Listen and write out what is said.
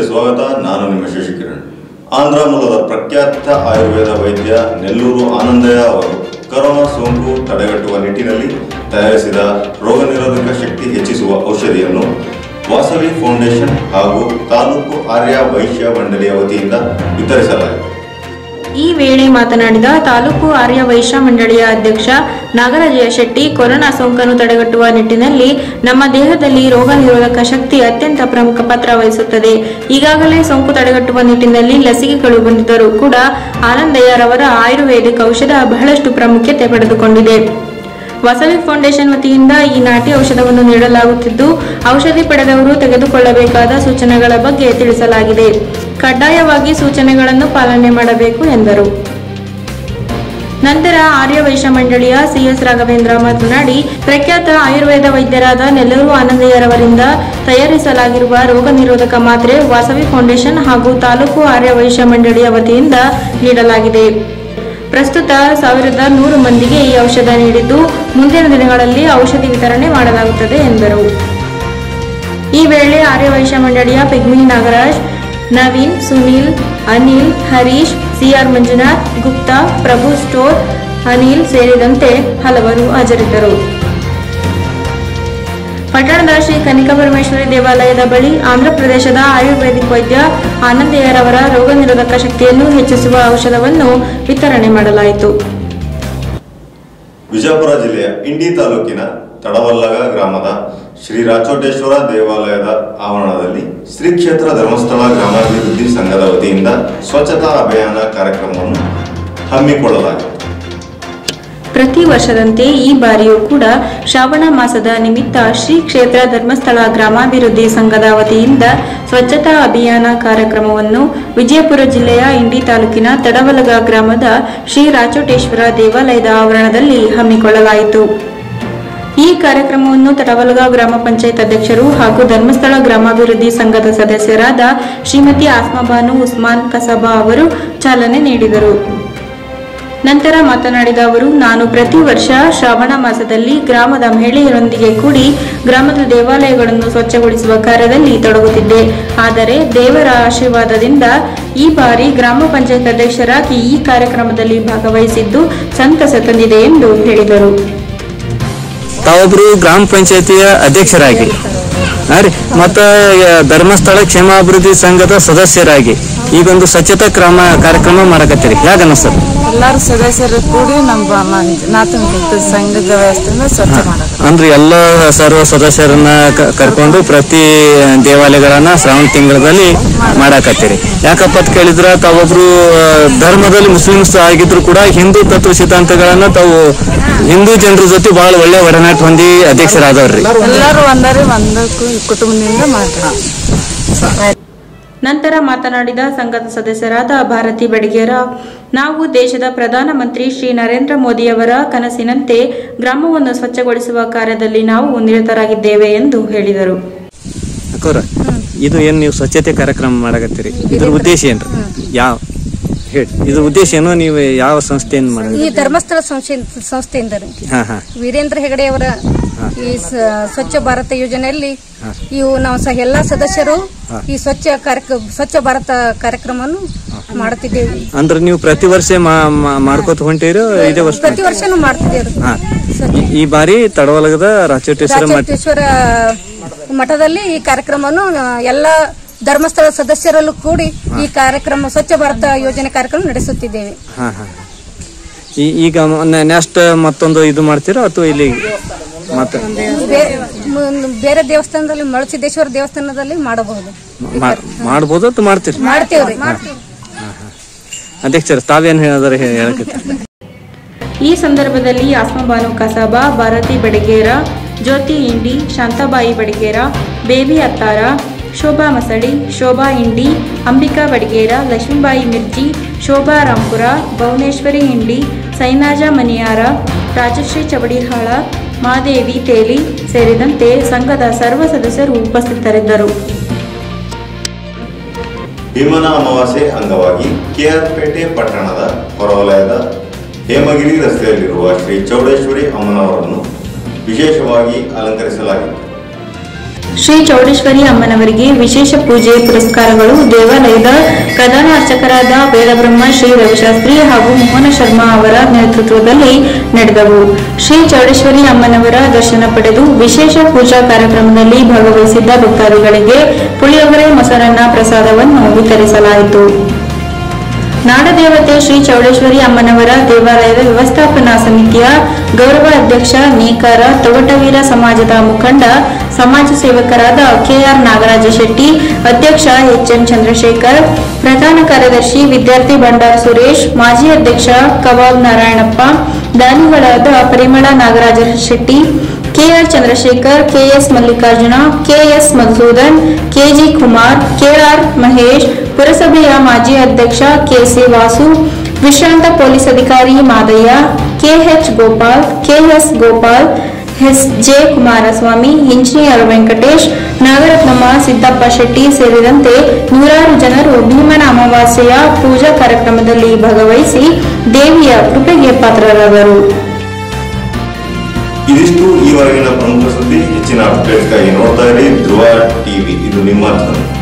ಸ್ವಾಗತ ನಾನು ನಿಮ್ಮ ಶಶಿಕಿರಣ್ ಆಂಧ್ರ ಮೂಲದ ಪ್ರಖ್ಯಾತ ಆಯುರ್ವೇದ ವೈದ್ಯ ನೆಲ್ಲೂರು ಆನಂದಯ್ಯ ಅವರು ಕೊರೋನಾ ಸೋಂಕು ತಡೆಗಟ್ಟುವ ನಿಟ್ಟಿನಲ್ಲಿ ತಯಾರಿಸಿದ ರೋಗ ನಿರೋಧಕ ಶಕ್ತಿ ಹೆಚ್ಚಿಸುವ ಔಷಧಿಯನ್ನು ವಾಸವಿ ಫೌಂಡೇಶನ್ ಹಾಗೂ ತಾಲೂಕು ಆರ್ಯ ವೈಶ್ಯ ಮಂಡಳಿಯ ವತಿಯಿಂದ ವಿತರಿಸಲಾಯಿತು ಈ ವೇಳೆ ಮಾತನಾಡಿದ ತಾಲೂಕು ಆರ್ಯ ವೈಶ್ಯ ಮಂಡಳಿಯ ಅಧ್ಯಕ್ಷ ನಾಗರಾಜಯ ಶೆಟ್ಟಿ ಕೊರೋನಾ ಸೋಂಕನ್ನು ತಡೆಗಟ್ಟುವ ನಿಟ್ಟಿನಲ್ಲಿ ನಮ್ಮ ದೇಹದಲ್ಲಿ ರೋಗ ನಿರೋಧಕ ಶಕ್ತಿ ಅತ್ಯಂತ ಪ್ರಮುಖ ಪಾತ್ರ ವಹಿಸುತ್ತದೆ ಈಗಾಗಲೇ ಸೋಂಕು ತಡೆಗಟ್ಟುವ ನಿಟ್ಟಿನಲ್ಲಿ ಲಸಿಕೆಗಳು ಬಂದಿದ್ದರೂ ಕೂಡ ಆನಂದಯ್ಯರವರ ಆಯುರ್ವೇದಿಕ್ ಔಷಧ ಬಹಳಷ್ಟು ಪ್ರಾಮುಖ್ಯತೆ ಪಡೆದುಕೊಂಡಿದೆ ವಸವಿ ಫೌಂಡೇಶನ್ ವತಿಯಿಂದ ಈ ನಾಟಿ ಔಷಧವನ್ನು ನೀಡಲಾಗುತ್ತಿದ್ದು ಔಷಧಿ ಪಡೆದವರು ತೆಗೆದುಕೊಳ್ಳಬೇಕಾದ ಸೂಚನೆಗಳ ಬಗ್ಗೆ ತಿಳಿಸಲಾಗಿದೆ ಕಡ್ಡಾಯವಾಗಿ ಸೂಚನೆಗಳನ್ನು ಪಾಲನೆ ಮಾಡಬೇಕು ಎಂದರು ನಂತರ ಆರ್ಯ ವೈಶ್ಯ ಮಂಡಳಿಯ ಸಿಎಸ್ ರಾಘವೇಂದ್ರ ಮಾತನಾಡಿ ಪ್ರಖ್ಯಾತ ಆಯುರ್ವೇದ ವೈದ್ಯರಾದ ನೆಲ್ಲೂರು ಆನಂದಯ್ಯರವರಿಂದ ತಯಾರಿಸಲಾಗಿರುವ ರೋಗ ನಿರೋಧಕ ಮಾತ್ರೆ ವಾಸವಿ ಫೌಂಡೇಶನ್ ಹಾಗೂ ತಾಲೂಕು ಆರ್ಯ ವೈಶ್ಯ ಮಂಡಳಿಯ ವತಿಯಿಂದ ನೀಡಲಾಗಿದೆ ಪ್ರಸ್ತುತ ಸಾವಿರದ ನೂರು ಮಂದಿಗೆ ಈ ಔಷಧ ನೀಡಿದ್ದು ಮುಂದಿನ ದಿನಗಳಲ್ಲಿ ಔಷಧಿ ವಿತರಣೆ ಮಾಡಲಾಗುತ್ತದೆ ಎಂದರು ಈ ವೇಳೆ ಆರ್ಯ ವೈಶ್ಯ ಮಂಡಳಿಯ pigmy Nagaraj Naveen Sunil Anil Harish CR Manjunath Gupta Prabhu store Anil ಸೇರಿದಂತೆ ಹಲವರು ಹಾಜರಿದ್ದರು ಪಟ್ಟಣದ ಶ್ರೀ ಕನಿಕಾ ಪರಮೇಶ್ವರಿ ದೇವಾಲಯದ ಬಳಿ ಆಂಧ್ರಪ್ರದೇಶದ ಆಯುರ್ವೇದಿಕ್ ವೈದ್ಯ ಆನಂದಯ್ಯರವರ ರೋಗ ನಿರೋಧಕ ಶಕ್ತಿಯನ್ನು ಹೆಚ್ಚಿಸುವ ಔಷಧವನ್ನು ವಿತರಣೆ ಮಾಡಲಾಯಿತು ವಿಜಯಪುರ ಜಿಲ್ಲೆಯ ಇಂಡಿ ತಾಲೂಕಿನ ತಡವಲ್ಲಗ ಗ್ರಾಮದ ಶ್ರೀ ರಾಚೋಟೇಶ್ವರ ದೇವಾಲಯದ ಆವರಣದಲ್ಲಿ ಶ್ರೀ ಕ್ಷೇತ್ರ ಧರ್ಮಸ್ಥಳ ಗ್ರಾಮಾಭಿವೃದ್ಧಿ ಸಂಘದ ವತಿಯಿಂದ ಸ್ವಚ್ಛತಾ ಅಭಿಯಾನ ಕಾರ್ಯಕ್ರಮವನ್ನು ಹಮ್ಮಿಕೊಳ್ಳಲಾಗಿತ್ತು ಪ್ರತಿ ವರ್ಷದಂತೆ ಈ ಬಾರಿಯೂ ಕೂಡ ಶ್ರಾವಣ ಮಾಸದ ನಿಮಿತ್ತ ಶ್ರೀ ಕ್ಷೇತ್ರ ಧರ್ಮಸ್ಥಳ ಗ್ರಾಮಾಭಿವೃದ್ಧಿ ಸಂಘದ ವತಿಯಿಂದ ಸ್ವಚ್ಛತಾ ಅಭಿಯಾನ ಕಾರ್ಯಕ್ರಮವನ್ನು ವಿಜಯಪುರ ಜಿಲ್ಲೆಯ ಇಂಡಿ ತಾಲೂಕಿನ ತಡವಲಗ ಗ್ರಾಮದ ಶ್ರೀ ರಾಚೋಟೇಶ್ವರ ದೇವಾಲಯದ ಆವರಣದಲ್ಲಿ ಹಮ್ಮಿಕೊಳ್ಳಲಾಯಿತು ಈ ಕಾರ್ಯಕ್ರಮವನ್ನು ತಡವಲಗ ಗ್ರಾಮ ಪಂಚಾಯತ್ ಅಧ್ಯಕ್ಷರು ಹಾಗೂ ಧರ್ಮಸ್ಥಳ ಗ್ರಾಮಾಭಿವೃದ್ಧಿ ಸಂಘದ ಸದಸ್ಯರಾದ ಶ್ರೀಮತಿ ಆಸ್ಮಾಬಾನು ಉಸ್ಮಾನ್ ಕಸಬಾ ಅವರು ಚಾಲನೆ ನೀಡಿದರು ನಂತರ ಮಾತನಾಡಿದ ಅವರು ನಾನು ಪ್ರತಿ ವರ್ಷ ಶ್ರಾವಣ ಮಾಸದಲ್ಲಿ ಗ್ರಾಮದ ಮಹಿಳೆಯರೊಂದಿಗೆ ಕೂಡಿ ಗ್ರಾಮದ ದೇವಾಲಯಗಳನ್ನು ಸ್ವಚ್ಛಗೊಳಿಸುವ ಕಾರ್ಯದಲ್ಲಿ ತೊಡಗುತ್ತಿದ್ದೆ ಆದರೆ ದೇವರ ಆಶೀರ್ವಾದದಿಂದ ಈ ಬಾರಿ ಗ್ರಾಮ ಪಂಚಾಯತ್ ಅಧ್ಯಕ್ಷರಾಗಿ ಈ ಕಾರ್ಯಕ್ರಮದಲ್ಲಿ ಭಾಗವಹಿಸಿದ್ದು ಸಂತಸ ತಂದಿದೆ ಎಂದು ಹೇಳಿದರು ತಾವೊಬ್ರು ಗ್ರಾಮ ಪಂಚಾಯತಿಯ ಅಧ್ಯಕ್ಷರಾಗಿ ಹಾ ರೀ ಮತ್ತು ಧರ್ಮಸ್ಥಳ ಕ್ಷೇಮಾಭಿವೃದ್ಧಿ ಸಂಘದ ಸದಸ್ಯರಾಗಿ ಈಗೊಂದು ಸ್ವಚ್ಛತಾ ಕ್ರಮ ಕಾರ್ಯಕ್ರಮ ಮಾಡಕತ್ತೀರಿ ಹೇಗೆ ಅನಿಸ್ತದೆ ಎಲ್ಲಾರು ಸದಸ್ಯರು ಕೂಡಿ ನಮ್ಮ ನಾಥನ ಸಂಘದ ವ್ಯವಸ್ಥೆಯಿಂದ ಸ್ವಚ್ಛ ಮಾಡೋದು ಅಂದ್ರೆ ಎಲ್ಲ ಸರ್ವ ಸದಸ್ಯರನ್ನ ಕ- ಕರ್ಕೊಂಡು ಪ್ರತಿ ದೇವಾಲಯಗಳನ್ನ ಶ್ರಾವಣ ತಿಂಗಳಲ್ಲಿ ಮಾಡಾಕತ್ತೀರಿ ಯಾಕಪ್ಪ ಅಂತ ಕೇಳಿದ್ರ ತಾವೊಬ್ರು ಆ, ಧರ್ಮದಲ್ಲಿ ಮುಸ್ಲಿಮ್ಸ್ ಆಗಿದ್ರು ಕೂಡ ಹಿಂದೂ ತತ್ವ ಸಿದ್ಧಾಂತಗಳನ್ನ ತಾವು ಹಿಂದೂ ಜನರ ಜೊತೆ ಬಹಳ ಒಳ್ಳೆ ಒಡನಾಟ ಹೊಂದಿ ಅಧ್ಯಕ್ಷರಾದವ್ರಿ ಎಲ್ಲರೂ ಒಂದರೆ ಒಂದು ಕು- ಕುಟುಂಬದಿಂದ ಮಾಡ್ತಾರೆ ನಂತರ ಮಾತನಾಡಿದ ಸಂಘದ ಸದಸ್ಯರಾದ ಭಾರತಿ ಬಡಿಗೇರ ನಾವು ದೇಶದ ಪ್ರಧಾನಮಂತ್ರಿ ಶ್ರೀ ನರೇಂದ್ರ ಮೋದಿಯವರ ಕನಸಿನಂತೆ ಗ್ರಾಮವನ್ನು ಸ್ವಚ್ಛಗೊಳಿಸುವ ಕಾರ್ಯದಲ್ಲಿ ನಾವು ನಿರತರಾಗಿದ್ದೇವೆ ಎಂದು ಹೇಳಿದರು ಅಕ್ಕೋರ ಇದು ಏನ್ ನೀವು ಸ್ವಚ್ಛತೆ ಕಾರ್ಯಕ್ರಮ ಮಾಡಕತ್ತೀರಿ ಇದ್ರ ಉದ್ದೇಶ ಏನ್ರಿ ಯಾವ ಹೇಳಿ ಇದ್ರ ಉದ್ದೇಶ ಏನು ನೀವು ಯಾವ ಸಂಸ್ಥೆಯನ್ನು ಮಾಡಿ ಈ ಧರ್ಮಸ್ಥಳ ಸಂಸ್ಥೆ ಸಂಸ್ಥೆಯಿಂದ ರೀ. ಹಾ ಹಾ ವೀರೇಂದ್ರ ಹೆಗಡೆ ಅವರ ಈ ಸ- ಸ್ವಚ್ಛ ಭಾರತ ಯೋಜನೆಯಲ್ಲಿ ಇವು ನಾವು ಸಹ ಎಲ್ಲಾ ಸದಸ್ಯರು ಈ ಸ್ವಚ್ಛ ಕಾರ್ಯಕ್ರಮ ಸ್ವಚ್ಛ ಭಾರತ ಕಾರ್ಯಕ್ರಮವನ್ನು ಮಾಡುತ್ತಿದ್ದೇವೆ ಅಂದ್ರೆ ನೀವು ಪ್ರತಿ ವರ್ಷ ಮಾ- ಮಾ- ಮಾಡ್ಕೋತ ಹೊಂಟಿರೋ ಇದೇ ವರ್ಷ ಪ್ರತಿ ವರ್ಷನೂ ಮಾಡ್ತಿದ್ದೇವೆ ಹಾ ಈ- ಈ ಬಾರಿ ತಡವಲಗದ ರಾಚೋಟೇಶ್ವರ ಮಠ ರಾಜೇಶ್ವರ ಮಠದಲ್ಲಿ ಈ ಕಾರ್ಯಕ್ರಮವನ್ನು ಆ, ಎಲ್ಲ ಧರ್ಮಸ್ಥಳ ಸದಸ್ಯರಲ್ಲೂ ಕೂಡಿ ಈ ಕಾರ್ಯಕ್ರಮ ಸ್ವಚ್ಛ ಭಾರತ ಯೋಜನೆ ಕಾರ್ಯಕ್ರಮ ನಡೆಸುತ್ತಿದ್ದೇವೆ ಹಾ ಹಾ ಈ- ಈಗ ನೆಕ್ಸ್ಟ್ ಮತ್ತೊಂದು ಇದು ಮಾಡ್ತೀರಾ ಅಥವಾ ಇಲ್ಲಿ ಮತ್ತೆ ಬೇ- ಮ್- ಬೇರೆ ದೇವಸ್ಥಾನದಲ್ಲಿ ಮಳಸಿದ್ದೇಶ್ವರ ದೇವಸ್ಥಾನದಲ್ಲಿ ಮಾಡಬಹುದು ಮಾ- ಮಾಡ್ಬೋದು ಅಥವಾ ಮಾಡ್ತೀರಿ ಮಾಡ್ತೇವ್ರಿ ಅಧ್ಯಕ್ಷರು ತಾವೇನು ಹೇಳಿದಾರೆ ಹೇಳಕ್ಕೆ ಈ ಸಂದರ್ಭದಲ್ಲಿ ಆಸ್ಮಾಬಾನು ಕಸಾಬಾ ಭಾರತಿ ಬಡಿಗೇರ ಜ್ಯೋತಿ ಇಂಡಿ ಶಾಂತಾಬಾಯಿ ಬಡಿಗೇರ ಬೇಬಿ ಅತ್ತಾರ ಶೋಭಾ ಮಸಳಿ ಶೋಭಾ ಇಂಡಿ ಅಂಬಿಕಾ ಬಡಿಗೇರ ಲಕ್ಷ್ಮೀಬಾಯಿ ಮಿರ್ಜಿ ಶೋಭಾ ರಾಂಪುರ ಭುವನೇಶ್ವರಿ ಇಂಡಿ ಸೈನಾಜ ಮನಿಯಾರ ರಾಜಶ್ರೀ ಚವಡಿಹಾಳ ಮಾದೇವಿ ತೇಲಿ ಸೇರಿದಂತೆ ಸಂಘದ ಸರ್ವ ಸದಸ್ಯರು ಉಪಸ್ಥಿತರಿದ್ದರು ಭೀಮನ ಅಮಾವಾಸ್ಯೆ ಅಂಗವಾಗಿ ಕೆಆರ್ಪೇಟೆ ಪಟ್ಟಣದ ಹೊರವಲಯದ ಹೇಮಗಿರಿ ರಸ್ತೆಯಲ್ಲಿರುವ ಶ್ರೀ ಚೌಡೇಶ್ವರಿ ಅಮ್ಮನವರನ್ನು ವಿಶೇಷವಾಗಿ ಅಲಂಕರಿಸಲಾಗಿತ್ತು ಶ್ರೀ ಚೌಡೇಶ್ವರಿ ಅಮ್ಮನವರಿಗೆ ವಿಶೇಷ ಪೂಜೆ ಪುರಸ್ಕಾರಗಳು ದೇವಾಲಯದ ಪ್ರಧಾನ ಅರ್ಚಕರಾದ ವೇದಬ್ರಹ್ಮ ಶ್ರೀ ರವಿಶಾಸ್ತ್ರಿ ಹಾಗೂ ಮೋಹನ ಶರ್ಮಾ ಅವರ ನೇತೃತ್ವದಲ್ಲಿ ನಡೆದವು ಶ್ರೀ ಚೌಡೇಶ್ವರಿ ಅಮ್ಮನವರ ದರ್ಶನ ಪಡೆದು ವಿಶೇಷ ಪೂಜಾ ಕಾರ್ಯಕ್ರಮದಲ್ಲಿ ಭಾಗವಹಿಸಿದ್ದ ಭಕ್ತಾದಿಗಳಿಗೆ ಪುಳಿಯೋಗರೆ ಮೊಸರನ್ನ ಪ್ರಸಾದವನ್ನು ವಿತರಿಸಲಾಯಿತು ನಾಡದೇವತೆ ಶ್ರೀ ಚೌಡೇಶ್ವರಿ ಅಮ್ಮನವರ ದೇವಾಲಯದ ವ್ಯವಸ್ಥಾಪನಾ ಸಮಿತಿಯ ಗೌರವ ಅಧ್ಯಕ್ಷ ನೇಕಾರ ತೊಗಟವೀರ ಸಮಾಜದ ಮುಖಂಡ ಸಮಾಜ ಸೇವಕರಾದ ಕೆಆರ್ ನಾಗರಾಜ ಶೆಟ್ಟಿ ಅಧ್ಯಕ್ಷ ಎಚ್ಎನ್ ಚಂದ್ರಶೇಖರ್ ಪ್ರಧಾನ ಕಾರ್ಯದರ್ಶಿ ವಿದ್ಯಾರ್ಥಿ ಭಂಡಾರ ಸುರೇಶ್ ಮಾಜಿ ಅಧ್ಯಕ್ಷ ಕವಾಬ್ ನಾರಾಯಣಪ್ಪ ದಾನಿಗಳಾದ Parimala Nagaraja Shetty KR Chandrashekar KS Mallikarjuna KS Madhusudan KG Kumar KR Mahesh ಪುರಸಭೆಯ ಮಾಜಿ ಅಧ್ಯಕ್ಷ ಕೆಸಿ ವಾಸು ವಿಶ್ರಾಂತ ಪೊಲೀಸ್ ಅಧಿಕಾರಿ Madaiah KH Gopal KS Gopal S J Kumaraswamy engineer Venkatesh Nagarathnamma Siddappa Shetty ಸೇರಿದಂತೆ ನೂರಾರು ಜನರು ಭೀಮನ ಅಮಾವಾಸ್ಯೆಯ ಪೂಜಾ ಕಾರ್ಯಕ್ರಮದಲ್ಲಿ ಭಾಗವಹಿಸಿ ದೇವಿಯ ಕೃಪೆಗೆ ಪಾತ್ರರಾದರು ಇದಿಷ್ಟು ಈವರೆಗಿನ ಪ್ರಮುಖ ಸುದ್ದಿ ಹೆಚ್ಚಿನ ಅಪ್ಡೇಟ್ಸ್ಗಾಗಿ ನೋಡ್ತಾ ಇರಿ ಧ್ರುವ ಟಿವಿ ಇದು ನಿಮ್ಮ ಧ್ವನಿ